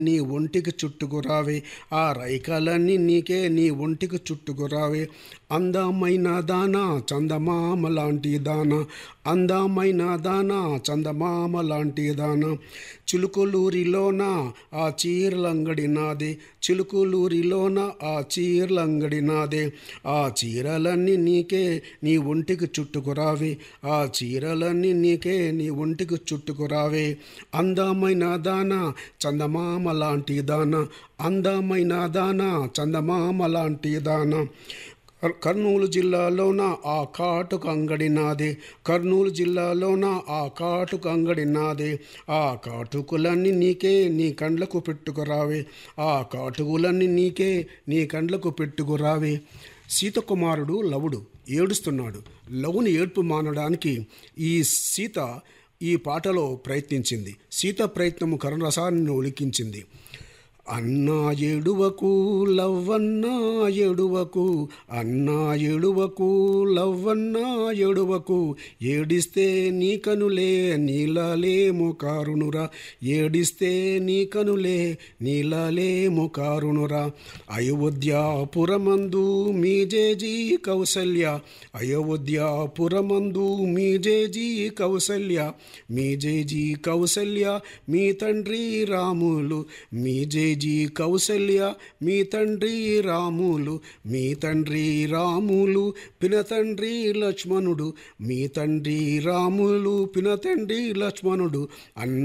నీ ఒంటికి చుట్టుకురావే ఆ రైకాలన్నీ నీకే నీ ఒంటికి చుట్టుకురావే అందమైన దానా చందమామ లాంటి దానా అందమైన దానా చందమామ లాంటి దానా చిలుకులూరిలోన ఆ చీరలంగడి నాదే చిలుకులూరిలోన ఆ చీరలంగడి నాదే ఆ చీరలన్నీ నీకే నీ ఒంటికి చుట్టుకురావే ఆ చీరలన్నీ నీకే నీ ఒంటికి చుట్టుకురావే అందమైన దానా చందమామ లాంటి దాన అందమైన దాన చందమామ లాంటి దాన కర్- కర్నూలు జిల్లాలోన ఆ కాటుక అంగడి నాదే కర్నూలు జిల్లాలోన ఆ కాటుక అంగడి నాదే ఆ కాటుకులన్నీ నీకే నీ కండ్లకు పెట్టుకురావే ఆ కాటుకులన్నీ నీకే నీ కండ్లకు పెట్టుకురావే సీతకుమారుడు లవుడు ఏడుస్తున్నాడు లవుని ఏడ్పు మానడానికి ఈ సీత ఈ పాటలో ప్రయత్నించింది సీత ప్రయత్నము కరుణరసాన్ని ఒలికించింది అన్నా ఎడువకు లవ్వన్నా ఎడువకు అన్నా ఎడువకు లవ్వన్నా ఎడువకు ఏడిస్తే నీ కనులే నీలలేము కారునురా ఏడిస్తే నీ కనులే నీలలేము కారునురా అయోధ్యాపురమందు మీ జేజీ కౌసల్య అయోధ్యాపురమందు మీ జేజీ కౌసల్య మీ జేజీ కౌసల్య మీ తండ్రి రాములు మీ జేజీ కౌసల్య మీ తండ్రి రాములు మీ తండ్రి రాములు పినతండ్రి లక్ష్మణుడు మీ తండ్రి రాములు పినతండ్రి లక్ష్మణుడు అన్న